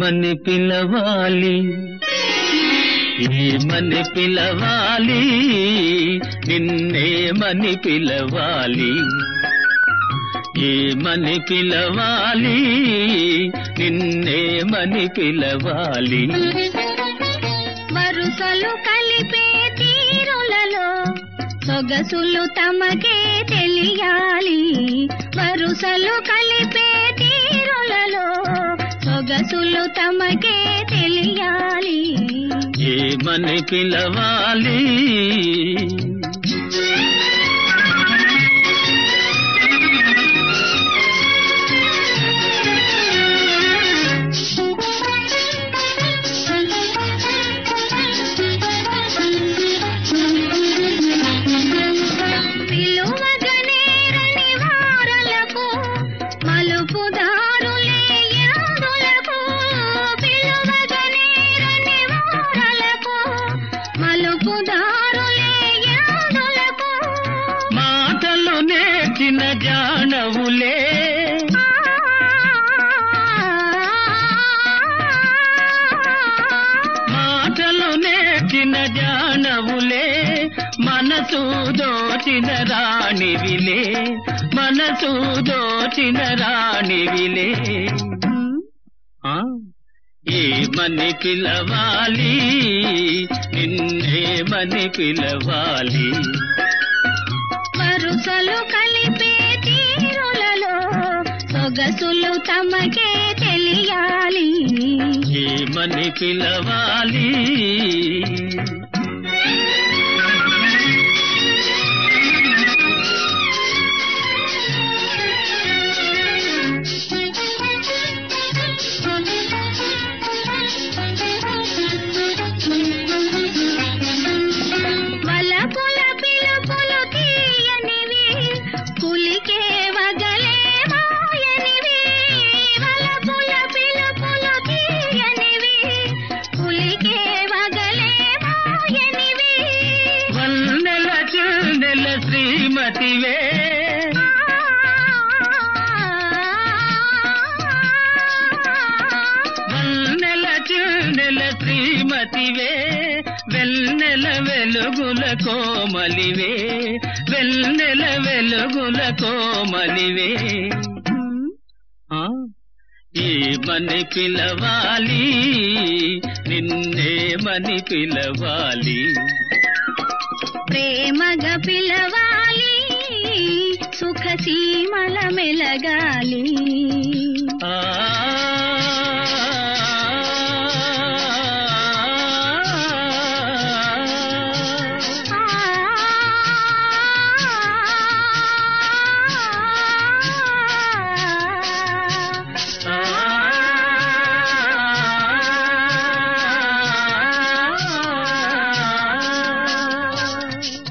ఏమని పిలవాలి ఏమని పిలవాలి నిన్నేమని పిలవాలి ఏమని పిలవాలి నిన్నేమని పిలవాలి వరుసలు కలిపే తీరులలో సొగసులు తమకే తెలియాలి వరుసలు కలిపే తీరులలో సొగసులు తమకే తెలియాలి ఏమని పిలవాలి పిలువగనేరని వారలకు మలుపుదారులే యందులకు పిలువగనేరని వారలకు మలుపుదారులే యందులకు మాటలు నేర్చిన జానవులే మాటలు నేర్చిన జానవులే మనసు దోచిన రాణివిలే మనసు దోచిన రాణివిలే ఆ? ఏమని పిలవాలి నిన్నేమని పిలవాలి వరుసలు కలిపే తీరులలో సొగసులు తమకే తెలియాలి ఏమని పిలవాలి వలపుల పిలుపులు తీయనివి పులికే వగలే మాయనివి వలపుల పిలుపులు తీయనివి పులికే వగలే మాయనివి వన్నెల చెన్నెల శ్రీమతివే వన్నెల చెన్నెల శ్రీమతివే వెన్నెల వెలుగుల కోమలివే వెన్నెల వెలుగుల కోమలివే ఆ? ఏమని పిలవాలి నిన్నేమని పిలవాలి ప్రేమగా పిలవాలి సుఖ సీమల మెలగాలి ఆ